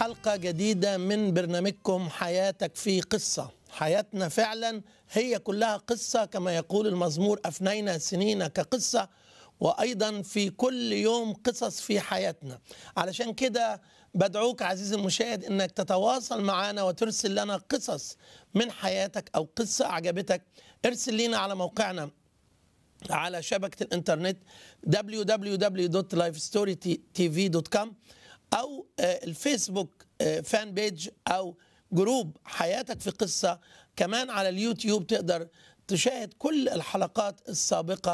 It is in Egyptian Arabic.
حلقة جديدة من برنامجكم حياتك في قصة حياتنا فعلا هي كلها قصة كما يقول المزمور أفنينا سنين كقصة وأيضا في كل يوم قصص في حياتنا علشان كده بدعوك عزيزي المشاهد أنك تتواصل معنا وترسل لنا قصص من حياتك أو قصة أعجبتك ارسل لنا على موقعنا على شبكة الإنترنت www.lifestorytv.com أو الفيسبوك فان بيج أو جروب حياتك في قصة كمان على اليوتيوب تقدر تشاهد كل الحلقات السابقة